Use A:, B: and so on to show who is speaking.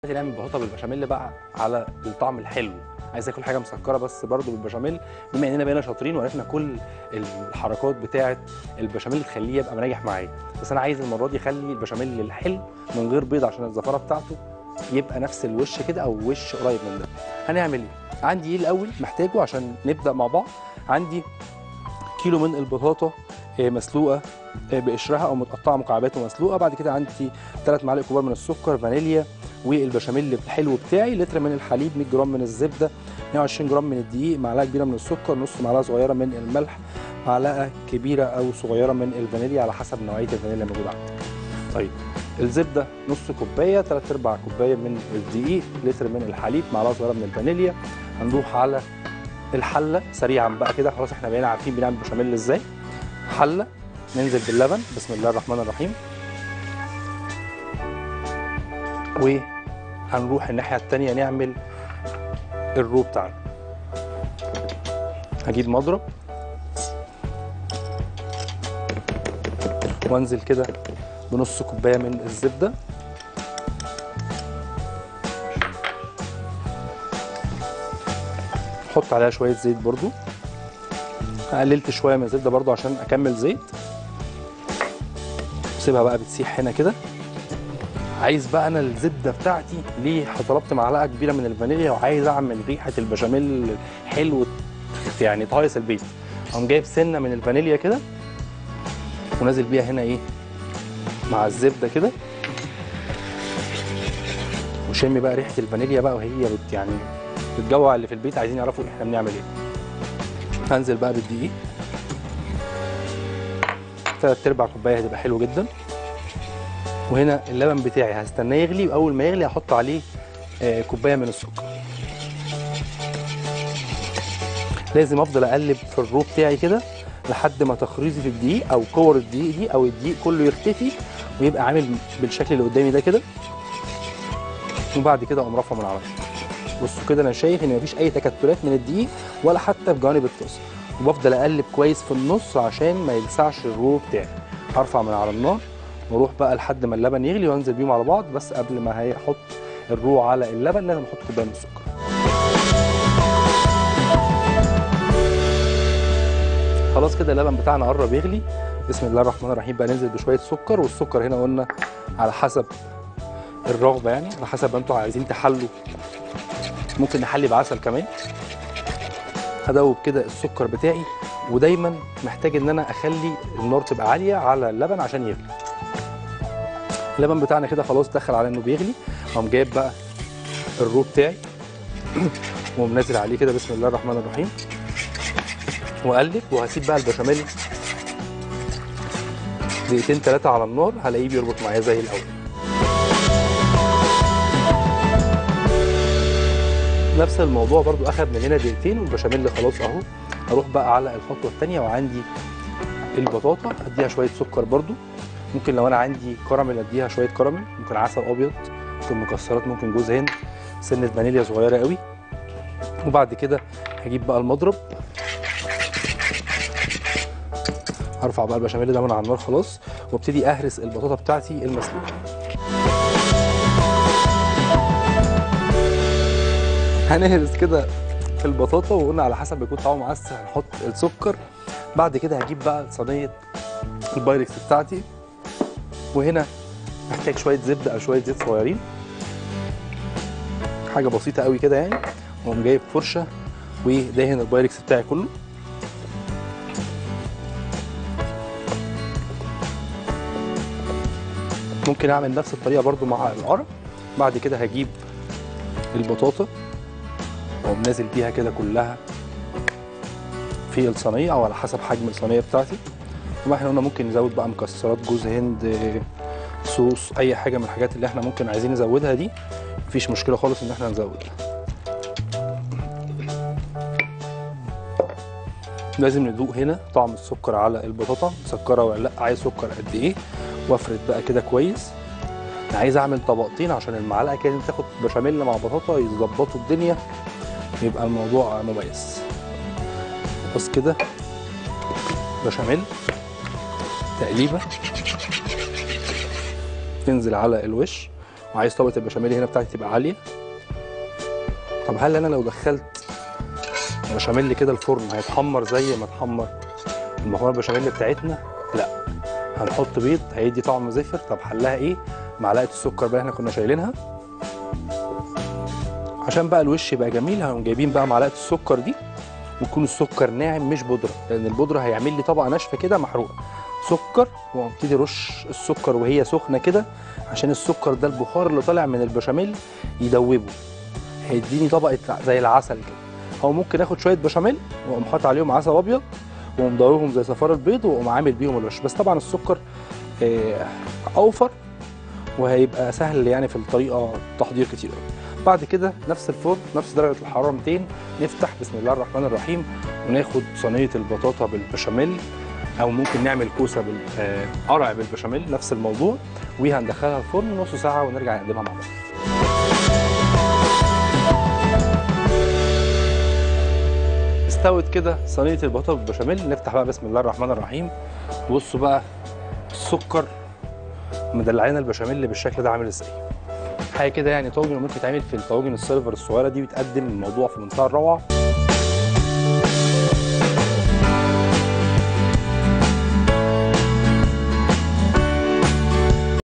A: دلوقتي نعمل بطاطا بالبشاميل بقى على الطعم الحلو عايز اكل حاجه مسكره بس برضو بالبشاميل بما اننا بقينا شاطرين وعرفنا كل الحركات بتاعه البشاميل تخليه يبقى مناجح معايا بس انا عايز المره دي اخلي البشاميل الحلو من غير بيض عشان الزفاره بتاعته يبقى نفس الوش كده او وش قريب من ده هنعمل ايه عندي ايه الاول محتاجه عشان نبدا مع بعض عندي كيلو من البطاطا آه، مسلوقه آه، بقشرها او متقطعه مكعبات ومسلوقه بعد كده عندي 3 معالق كبار من السكر فانيليا والبشاميل الحلو بتاعي لتر من الحليب 100 جرام من الزبده 120 جرام من الدقيق معلقه كبيره من السكر نص معلقه صغيره من الملح معلقه كبيره او صغيره من الفانيليا على حسب نوعيه الفانيليا الموجوده عندك طيب الزبده نص كوبايه 3 ارباع كوبايه من الدقيق لتر من الحليب معلقه صغيره من الفانيليا هنروح على الحله سريعا بقى كده خلاص احنا بقينا عارفين بنعمل بشاميل ازاي حله ننزل باللبن بسم الله الرحمن الرحيم وهنروح الناحيه التانيه نعمل الرو بتاعنا هجيب مضرب وانزل كده بنص كوبايه من الزبده احط عليها شويه زيت برضو قللت شويه من الزبده برضو عشان اكمل زيت سيبها بقى بتسيح هنا كده عايز بقى انا الزبده بتاعتي ليه طلبت معلقه كبيره من الفانيليا وعايز اعمل ريحه البشاميل حلو يعني تهيص البيت اقوم جايب سنه من الفانيليا كده ونازل بيها هنا ايه مع الزبده كده وشمي بقى ريحه الفانيليا بقى وهي بت يعني بتجوع اللي في البيت عايزين يعرفوا احنا بنعمل ايه هنزل بقى بالدقيق تلات ارباع كوبايه هتبقى حلو جدا وهنا اللبن بتاعي هستناه يغلي واول ما يغلي هحط عليه آه، كوبايه من السكر لازم افضل اقلب في الرو بتاعي كده لحد ما تخريزي في الدقيق او كور الدقيق دي او الدقيق كله يختفي ويبقى عامل بالشكل اللي قدامي ده كده وبعد كده اقوم رافعه من على النار. بصوا كده انا شايف ان مفيش اي تكتلات من الدقيق ولا حتى في جوانب الطاسه وبفضل اقلب كويس في النص عشان ما يلسعش الرو بتاعي هرفع من على النار واروح بقى لحد ما اللبن يغلي وانزل بيهم على بعض بس قبل ما هيحط الرو على اللبن لازم احط كوبايه من السكر خلاص كده اللبن بتاعنا قرب يغلي بسم الله الرحمن الرحيم بقى ننزل بشويه سكر والسكر هنا قلنا على حسب الرغبه يعني على حسب ما انتوا عايزين تحلوا ممكن نحلي بعسل كمان هدوب كده السكر بتاعي ودايما محتاج ان انا اخلي النار تبقى عاليه على اللبن عشان يغلي اللبن بتاعنا كده خلاص دخل على انه بيغلي اقوم جايب بقى الرو بتاعي واقوم نازل عليه كده بسم الله الرحمن الرحيم واقلب وهسيب بقى البشاميل دقيقتين ثلاثه على النار هلاقيه بيربط معايا زي الاول نفس الموضوع برضو اخد مننا دقيقتين والبشاميل خلاص اهو هروح بقى على الخطوه الثانيه وعندي البطاطا اديها شويه سكر برضو ممكن لو انا عندي كراميل اديها شويه كراميل ممكن عسل ابيض ممكن مكسرات ممكن جوز هند سنه فانيليا صغيره قوي وبعد كده هجيب بقى المضرب هرفع بقى البشاميل ده من على النار خلاص وابتدي اهرس البطاطا بتاعتي المسلوقه هنهرس كده في البطاطا وقلنا على حسب يكون طعمه معسل هنحط السكر بعد كده هجيب بقى صينيه البايركس بتاعتي وهنا محتاج شويه زبده او شويه زيت صغيرين حاجه بسيطه قوي كده يعني واقوم جايب فرشه ودهن البايركس بتاعي كله ممكن اعمل نفس الطريقه برضو مع القرع بعد كده هجيب البطاطا واقوم نازل بيها كده كلها في الصينيه او على حسب حجم الصينيه بتاعتي وما احنا قلنا ممكن نزود بقى مكسرات جوز هند آه، صوص اي حاجه من الحاجات اللي احنا ممكن عايزين نزودها دي مفيش مشكله خالص ان احنا نزودها لازم ندوق هنا طعم السكر على البطاطا مسكره ولا لا عايز سكر قد ايه وافرد بقى كده كويس انا عايز اعمل طبقتين عشان المعلقه كده تاخد بشاميل مع بطاطا يظبطوا الدنيا يبقى الموضوع مميز بس كده بشاميل تقليبه تنزل على الوش وعايز طبقه البشاميل هنا بتاعتي تبقى عاليه طب هل انا لو دخلت بشاميل كده الفرن هيتحمر زي ما اتحمر المكرونه البشاميل بتاعتنا لا هنحط بيض هيدي طعم زفر طب حلها ايه معلقه السكر بقى احنا كنا شايلينها عشان بقى الوش يبقى جميل هنقوم جايبين بقى معلقه السكر دي ويكون السكر ناعم مش بودره لان البودره هيعمل لي طبقه ناشفه كده محروقه سكر وابتدي رش السكر وهي سخنه كده عشان السكر ده البخار اللي طالع من البشاميل يدوبه هيديني طبقه زي العسل كده او ممكن اخد شويه بشاميل واقوم حاطط عليهم عسل ابيض واقوم ضاربهم زي صفار البيض واقوم عامل بيهم الوش بس طبعا السكر آه، اوفر وهيبقى سهل يعني في الطريقه تحضير كتير قوي بعد كده نفس الفرن نفس درجه الحراره 200 نفتح بسم الله الرحمن الرحيم وناخد صينيه البطاطا بالبشاميل او ممكن نعمل كوسه بالقرع بالبشاميل نفس الموضوع وهندخلها الفرن نص ساعه ونرجع نقدمها مع بعض استوت كده صينيه البطاطا بالبشاميل نفتح بقى بسم الله الرحمن الرحيم بصوا بقى السكر مدلعين البشاميل بالشكل ده عامل ازاي حاجه كده يعني طاجن ممكن يتعمل في الطواجن السيلفر الصغيره دي بتقدم الموضوع في منتهى الروعه